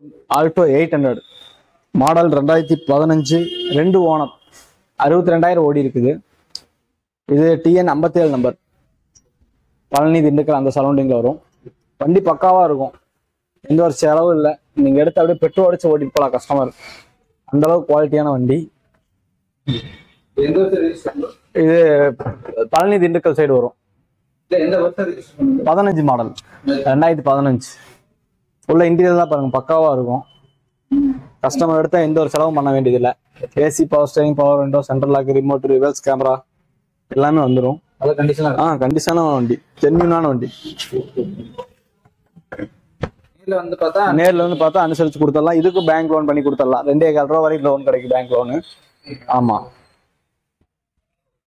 Alto eight hundred model ரெண்டாயிரத்தி பதினஞ்சு ரெண்டு ஓனர் அறுபத்தி ரெண்டாயிரம் ஓடி இருக்குது இது டிஎன் ஐம்பத்தேழு நம்பர் பழனி திண்டுக்கல் அந்த சரௌண்டிங்கில் வரும் வண்டி பக்காவாக இருக்கும் எந்த ஒரு செலவும் இல்லை நீங்கள் எடுத்து அப்படியே பெட்ரோல் அடிச்சு ஓட்டிட்டு போகலாம் கஸ்டமர் அந்த அளவுக்கு குவாலிட்டியான வண்டி எந்த வருஷம் register bro? இது பழனி திண்டுக்கல் சைடு வரும் இல்ல, எந்த வருஷம் register பண்ணது? பதினஞ்சு மாடல் ரெண்டாயிரத்தி பதினஞ்சு உள்ள இன்டீரியர் தான் பாருங்க பக்காவாக இருக்கும் கஸ்டமர் எடுத்தா எந்த ஒரு செலவும் பண்ண வேண்டியதில்லை AC power steering power window central lock remote reverse camera எல்லாமே வந்துடும் நல்ல condition ஆ ஆ கண்டிஷனான வண்டி ஜென்யூனான வண்டி இருக்கு. நேர்ல வந்து பார்த்தா நேர்ல வந்து பார்த்தா அனுசரிச்சு கொடுத்துடலாம் இதுக்கு பேங்க் லோன் பண்ணி கொடுத்துடலாம் ரெண்டே கால் ரூபா வரைக்கும் லோன் கிடைக்கும் பேங்க் லோனு ஆமா